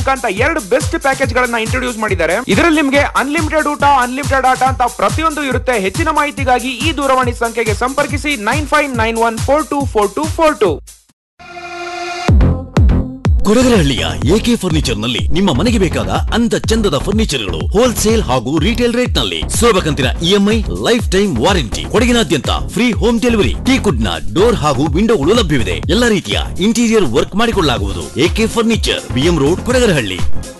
ಅಂತ ಎರಡು best package ಗಳನ್ನ ಇಂಟ್ರೊಡ್ಯೂಸ್ ಮಾಡಿದ್ದಾರೆ ಇದರಲ್ಲಿ ನಿಮಗೆ ಅನ್ಲಿಮಿಟೆಡ್ ಊಟ ಅನ್ಲಿಮಿಟೆಡ್ ಆಟ ಅಂತ ಪ್ರತಿಯೊಂದು ಇರುತ್ತೆ ಹೆಚ್ಚಿನ ಮಾಹಿತಿಗಾಗಿ ಈ ದೂರವಾಣಿ ಸಂಖ್ಯೆಗೆ ಸಂಪರ್ಕಿಸಿ nine five nine one four two four two four two ಕೊಡಗರಹಳ್ಳಿಯ ಎಕೆ ಫರ್ನಿಚರ್ ನಲ್ಲಿ ನಿಮ್ಮ ಮನೆಗೆ ಬೇಕಾದ ಅಂದ ಚಂದದ ಫರ್ನಿಚರ್ಗಳು ಹೋಲ್ಸೇಲ್ ಹಾಗೂ ರಿಟೇಲ್ ರೇಟ್ ನಲ್ಲಿ ಸುಲಭ ಕಂತಿನ ಇಎಂಐ ಲೈಫ್ ಟೈಮ್ ವಾರಂಟಿ ಕೊಡಗಿನಾದ್ಯಂತ ಫ್ರೀ ಹೋಮ್ ಡೆಲಿವರಿ ಟೀಕುಡ್ ನ ಡೋರ್ ಹಾಗೂ ವಿಂಡೋಗಳು ಲಭ್ಯವಿದೆ ಎಲ್ಲ ರೀತಿಯ ಇಂಟೀರಿಯರ್ ವರ್ಕ್ ಮಾಡಿಕೊಳ್ಳಲಾಗುವುದು A K furniture B M road Kodagarahalli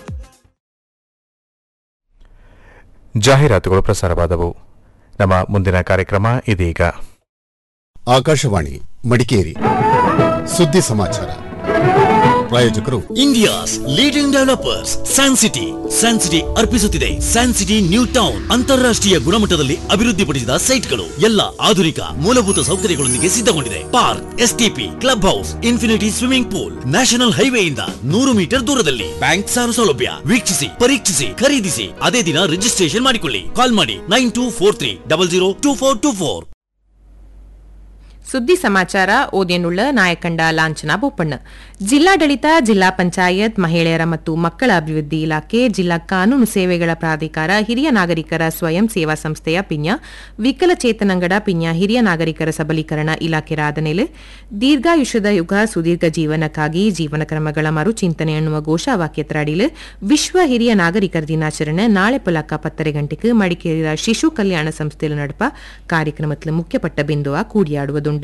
ಜಾಹೀರಾತುಗಳು ಪ್ರಸಾರವಾದವು ನಮ್ಮ ಮುಂದಿನ ಕಾರ್ಯಕ್ರಮ ಇದೀಗ ಆಕಾಶವಾಣಿ ಮಡಿಕೇರಿ ಸುದ್ದಿ ಸಮಾಚಾರ ಪ್ರಾಯೋಜಕರು India's leading developers San City San City ಅರ್ಪಿಸುತ್ತಿದೆ ಸ್ಯಾನ್ ಸಿಟಿ ನ್ಯೂ ಟೌನ್ ಅಂತಾರಾಷ್ಟ್ರೀಯ ಗುಣಮಟ್ಟದಲ್ಲಿ ಅಭಿವೃದ್ಧಿಪಡಿಸಿದ ಸೈಟ್ಗಳು ಎಲ್ಲ ಆಧುನಿಕ ಮೂಲಭೂತ ಸೌಕರ್ಯಗಳೊಂದಿಗೆ ಸಿದ್ಧಗೊಂಡಿದೆ park STP club house infinity swimming pool national ಹೈವೇಯಿಂದ ನೂರು ಮೀಟರ್ ದೂರದಲ್ಲಿ ಬ್ಯಾಂಕ್ ಸಾಲ ಸೌಲಭ್ಯ ವೀಕ್ಷಿಸಿ ಪರೀಕ್ಷಿಸಿ ಖರೀದಿಸಿ ಅದೇ ದಿನ ರಿಜಿಸ್ಟ್ರೇಷನ್ ಮಾಡಿಕೊಳ್ಳಿ ಕಾಲ್ ಮಾಡಿ nine two four three double zero two four two four ಸುದ್ದಿ ಸಮಾಚಾರ ಓದೇನುಳ್ಳ ನಾಯಕಂಡ ಲಾಂಛನ ಬೋಪಣ್ಣ ಜಿಲ್ಲಾಡಳಿತ ಜಿಲ್ಲಾ ಪಂಚಾಯತ್ ಮಹಿಳೆಯರ ಮತ್ತು ಮಕ್ಕಳ ಅಭಿವೃದ್ಧಿ ಇಲಾಖೆ ಜಿಲ್ಲಾ ಕಾನೂನು ಸೇವೆಗಳ ಪ್ರಾಧಿಕಾರ ಹಿರಿಯ ನಾಗರಿಕರ ಸ್ವಯಂ ಸೇವಾ ಸಂಸ್ಥೆಯ ಪಿನ್ಯ ವಿಕಲಚೇತನಂಗಡ ಪಿನ್ಯ ಹಿರಿಯ ನಾಗರಿಕರ ಸಬಲೀಕರಣ ಇಲಾಖೆ ರಾಧನೆಲೆ ದೀರ್ಘಾಯುಷ್ಯದ ಯುಗ ಸುದೀರ್ಘ ಜೀವನಕ್ಕಾಗಿ ಜೀವನ ಕ್ರಮಗಳ ಮರುಚಿಂತನೆ ಎನ್ನುವ ಘೋಷವಾಕ್ಯತ್ರಡಿಲು ವಿಶ್ವ ಹಿರಿಯ ನಾಗರಿಕರ ದಿನಾಚರಣೆ ನಾಳೆ ಪೊಲಕ ಪತ್ತರೆ ಗಂಟೆಗೆ ಮಡಿಕೇರಿಯ ಶಿಶು ಕಲ್ಯಾಣ ಸಂಸ್ಥೆಯಲ್ಲಿ ನಡಪ ಕಾರ್ಯಕ್ರಮத்தில் ಮುಖ್ಯಪಟ್ಟ ಬಿಂದುವ ಕೂಡಿಯಾಡುವುದುಂಡು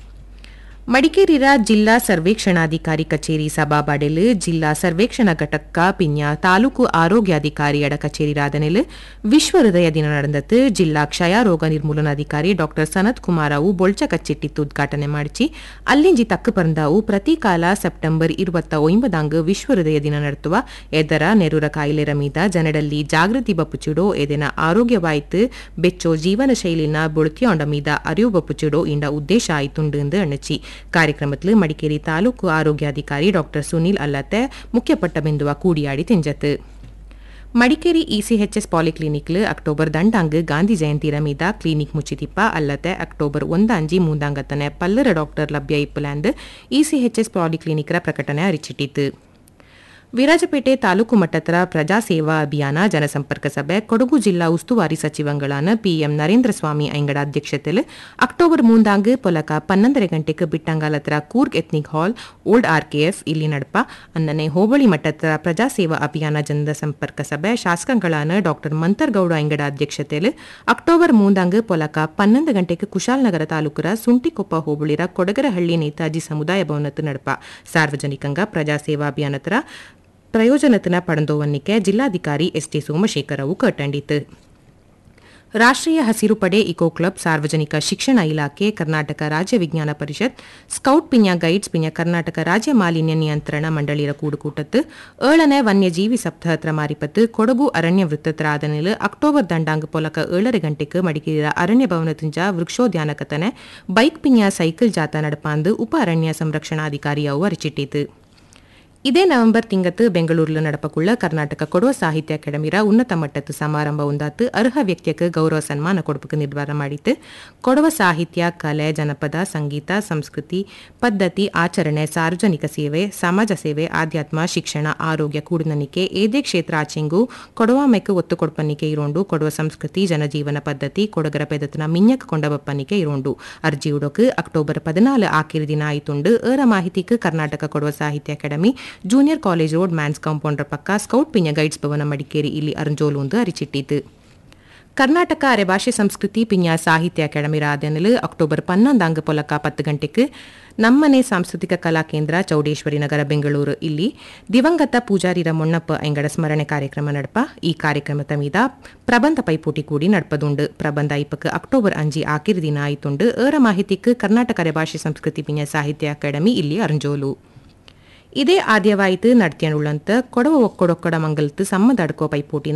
ಮಡಿಕೇರಿರ ಜಿಲ್ಲಾ ಸರ್ವೇಕ್ಷಣಾಧಿಕಾರಿ ಕಚೇರಿ ಸಭಾಬಾಡೆಲು ಜಿಲ್ಲಾ ಸರ್ವೇಕ್ಷಣಾ ಘಟಕ ಪಿನ್ಯ ತಾಲೂಕು ಆರೋಗ್ಯಾಧಿಕಾರಿಯಡ ಕಚೇರಿ ರಾಧನೆಲು ವಿಶ್ವ ಹೃದಯ ದಿನ நடந்தது ಜಿಲ್ಲಾ ಕ್ಷಯ ರೋಗ ನಿರ್ಮೂಲನಾಧಿಕಾರಿ ಡಾಕ್ಟರ್ ಸನತ್ ಕುಮಾರವು ಬೊಳ್ಚ ಕಚ್ಚಿಟ್ಟಿತ್ತು ಉದ್ಘಾಟನೆ ಮಾಡಿಸಿ ಅಲ್ಲಿಂಜಿ ತಕ್ಕು ಪರಂದಾವು ಪ್ರತಿ ಕಾಲ ಸೆಪ್ಟೆಂಬರ್ ಇರುವತ್ತ ಒಂಬದಾಂಗ್ ವಿಶ್ವ ಹೃದಯ ದಿನ ನಡೆಸುವ ಎದರ ನೆರುರ ಕಾಯಿಲೆರ ಮೀದ ಜನರಲ್ಲಿ ಜಾಗೃತಿ ಬಪ್ಪುಚುಡೋ ಎದೆನ ಆರೋಗ್ಯವಾಯ್ತು ಬೆಚ್ಚೋ ಜೀವನ ಶೈಲಿನ ಬುಳುತಿಯೊಂಡ ಮೀದ ಅರಿವು ಬಪ್ಪುಚುಡೋ ಇಂಡ ಉದ್ದೇಶ ಆಯ್ತುಂಡು ಎಂದು ಅಣ್ಣಚಿ ಕಾರ್ಯಕ್ರಮத்தில் ಮಡಿಕೇರಿ ತಾಲೂಕು ಆರೋಗ್ಯಾಧಿಕಾರಿ ಡಾಕ್ಟರ್ ಸುನೀಲ್ ಅಲ್ಲತ್ತೆ ಮುಖ್ಯಪಟ್ಟ ಬಿಂದುವ ಕೂಡಿಯಾಡಿ ತೆಂಜತ್ತು ಮಡಿಕೇರಿ ಇಸಿಎಚ್ಎಸ್ ಪಾಲಿಕ್ಲಿನಿಕ್ಲು ಅಕ್ಟೋಬರ್ ದಂಡಾಂಗ್ ಗಾಂಧಿ ಜಯಂತಿರ ಮೀದ ಕ್ಲಿನಿಕ್ ಮುಚ್ಚಿತಿಪ್ಪ ಅಲ್ಲದೆ ಅಕ್ಟೋಬರ್ ಒಂದಂಜಿ ಮೂಂದಾಂಗತ್ತನೆ ಪಲ್ಲರ ಡಾಕ್ಟರ್ ಲಭ್ಯ ಇಪ್ಪುಲಾಂದ್ ಇಸಿಎಚ್ಎಸ್ ಪಾಲಿಕ್ಲಿನಿಕ್ರ ಪ್ರಕಟಣೆ ಅರಿಚಿಟ್ಟಿತು ವಿರಾಜಪೇಟೆ ತಾಲೂಕು ಮಟ್ಟದ ಪ್ರಜಾ ಸೇವಾ ಅಭಿಯಾನ ಜನಸಂಪರ್ಕ ಸಭೆ ಕೊಡಗು ಜಿಲ್ಲಾ ಉಸ್ತುವಾರಿ ಸಚಿವಂಗಳಾன ಪಿಎಂ ನರೇಂದ್ರ ಸ್ವಾಮಿ ಐಂಗಡ ಅಧ್ಯಕ್ಷತೆಯಲ್ಲಿ ಅಕ್ಟೋಬರ್ ಮೂಂದಾಂಗ್ ಪೊಲಕ ಪನ್ನೊಂದರ ಗಂಟೆಗೆ ಬಿಟ್ಟಂಗಾಲತ್ರ Coorg ethnic hall old RKF ಇಲ್ಲಿ ನಡಪ ಅನ್ನನೆ ಹೋಬಳಿ ಮಟ್ಟದ ಪ್ರಜಾ ಸೇವಾ ಅಭಿಯಾನ ಜನಸಂಪರ್ಕ ಸಭೆ ಶಾಸಕಗಳಾன ಡಾಕ್ಟರ್ ಮಂತರ್ಗೌಡ ಐಂಗಡ ಅಧ್ಯಕ್ಷತೆಯಲ್ಲಿ ಅಕ್ಟೋಬರ್ ಮೂಂದಾಂಗ್ ಪೊಲಕ ಪನ್ನೊಂದು ಗಂಟೆಗೆ ಕುಶಾಲನಗರ ತಾಲೂಕರ ಸುಂಟಿಕೊಪ್ಪ ಹೋಬಳಿರ ಕೊಡಗರಹಳ್ಳಿ ನೇತಾಜಿ ಸಮುದಾಯ ಭವನತ್ತು ನಡಪ ಸಾರ್ವಜನಿಕಂಗ ಪ್ರಜಾ ಸೇವಾ ಅಭಿಯಾನತರ ಪ್ರಯೋಜನತನ ಪಡೆದೋವನ್ನಿಕೆ ಜಿಲ್ಲಾಧಿಕಾರಿ ಎಸ್ಟಿ ಸೋಮಶೇಖರವು ಕಟ್ಟಂಡಿತು ರಾಷ್ಟ್ರೀಯ ಹಸಿರು ಪಡೆ ಇಕೋ ಕ್ಲಬ್ ಸಾರ್ವಜನಿಕ ಶಿಕ್ಷಣ ಇಲಾಖೆ ಕರ್ನಾಟಕ ರಾಜ್ಯ ವಿಜ್ಞಾನ ಪರಿಷತ್ ಸ್ಕೌಟ್ ಪಿನ್ಯ ಗೈಡ್ಸ್ ಪಿನ್ಯ ಕರ್ನಾಟಕ ರಾಜ್ಯ ಮಾಲಿನ್ಯ ನಿಯಂತ್ರಣ ಮಂಡಳಿಯ ಕೂಡುಕೂಟತ್ತು ಏಳನೇ ವನ್ಯಜೀವಿ ಸಪ್ತಾಹತ್ರ ಮಾರಿಪತ್ತು ಕೊಡಗು ಅರಣ್ಯ ವೃತ್ತತ್ರಾದನೆಲು ಅಕ್ಟೋಬರ್ ದಂಡಾಂಗ ಪೊಲಕ ಏಳರ ಗಂಟೆಗೆ ಮಡಿಕೇರಿಯ ಅರಣ್ಯ ಭವನ ತುಂಜ ವೃಕ್ಷೋದ್ಯಾನ ಕತನೆ ಬೈಕ್ ಪಿನ್ಯ ಸೈಕಲ್ ಜಾಥಾ ನಡಪಾಂದು ಉಪ ಅರಣ್ಯ ಸಂರಕ್ಷಣಾಧಿಕಾರಿಯವು ಅರಿಚಿಟ್ಟಿತು ಇದೇ ನವೆಂಬರ್ ತಿಂಗತ್ತು ಬೆಂಗಳೂರಿಲು ನಡಪಕುಳ್ಳ ಕರ್ನಾಟಕ ಕೊಡುವ ಸಾಹಿತ್ಯ ಅಕಾಡೆಮಿರ ಉನ್ನತ ಮಟ್ಟದ ಸಮಾರಂಭ ಒಂದಾತು ಅರ್ಹ ವ್ಯಕ್ತಿಯಕ್ಕೆ ಗೌರವ ಸನ್ಮಾನ ಕೊಡಬೇಕು ನಿರ್ಧಾರ ಮಾಡಿತ್ತು ಕೊಡವ ಸಾಹಿತ್ಯ ಕಲೆ ಜನಪದ ಸಂಗೀತ ಸಂಸ್ಕೃತಿ ಪದ್ಧತಿ ಆಚರಣೆ ಸಾರ್ವಜನಿಕ ಸೇವೆ ಸಮಾಜ ಸೇವೆ ಆಧ್ಯಾತ್ಮ ಶಿಕ್ಷಣ ಆರೋಗ್ಯ ಕೂಡಿನನಿಕೆ ಏದೇ ಕ್ಷೇತ್ರ ಆಚೆಂಗು ಕೊಡವ ಮೆಕ್ಕು ಒತ್ತು ಕೊಡ್ಪನ್ನಿಕೆ ಇರೋಂಡು ಕೊಡುವ ಸಂಸ್ಕೃತಿ ಜನಜೀವನ ಪದ್ಧತಿ ಕೊಡಗರ ಪೆದತನ ಮಿಂಜಕ್ ಕೊಂಡ ಬಪ್ಪನ್ನಿಕೆ ಇರೋಂಡು ಅರ್ಜಿ ಉಡೋಕು ಅಕ್ಟೋಬರ್ ಪದಿನಾಲು ಆಕಿರಿ ದಿನ ಆಯ್ತುಂಡು ಏರ ಮಾಹಿತಿக்கு Karnataka Kodava Sahitya academy junior college road ಮ್ಯಾನ್ಸ್ ಕಾಂಪೌಂಡರ್ ಪಕ್ಕ ಸ್ಕೌಟ್ ಪಿಂಜ ಗೈಡ್ಸ್ ಭವನ ಮಡಿಕೇರಿ ಇಲ್ಲಿ ಅರಂಜೋಲು ಒಂದು ಅರಿಚಿಟ್ಟಿತು ಕರ್ನಾಟಕ ಅರೆಭಾಷೆ ಸಂಸ್ಕೃತಿ ಪಿಂಜ ಸಾಹಿತ್ಯ ಅಕಾಡೆಮಿ ರಾಧನೆಲು ಅಕ್ಟೋಬರ್ ಪನ್ನೊಂದಾಂಗ ಪೊಲಕ ಪತ್ತು ಗಂಟೆಗೆ ನಮ್ಮನೆ ಸಾಂಸ್ಕೃತಿಕ ಕಲಾ ಕೇಂದ್ರ ಚೌಡೇಶ್ವರಿ ನಗರ ಬೆಂಗಳೂರು ಇಲ್ಲಿ ದಿವಂಗತ ಪೂಜಾರಿರ ಮೊಣ್ಣಪ್ಪ ಎಂಗಡ ಸ್ಮರಣೆ ಕಾರ್ಯಕ್ರಮ ನಡಪ ಈ ಕಾರ್ಯಕ್ರಮದ ಮೀದ ಪ್ರಬಂಧ ಪೈಪೋಟಿ ಕೂಡಿ ನಡಪದುಂಡು ಪ್ರಬಂಧ ಐಪಕ್ಕೆ ಅಕ್ಟೋಬರ್ ಅಂಜಿ ಆಕಿರಿ ದಿನ ಆಯ್ತುಂಡು ಏರ ಮಾಹಿತಿக்கு ಕರ್ನಾಟಕ ಅರೆಭಾಷೆ ಸಂಸ್ಕೃತಿ ಪಿಂಜ ಸಾಹಿತ್ಯ ಅಕಾಡೆಮಿ ಇಲ್ಲಿ ಅರಂಜೋಲು ಇದೇ ಆದ್ಯವಾಯಿತು ನಡ್ತಿಯನುಳ್ಳಂತ ಕೊಡವ ಒಕ್ಕೊಡೊಕ್ಕಡ ಮಂಗಲತ್ತು ಸಮ್ಮದ ಅಡ್ಕೋ ಪೈಪೋಟಿನ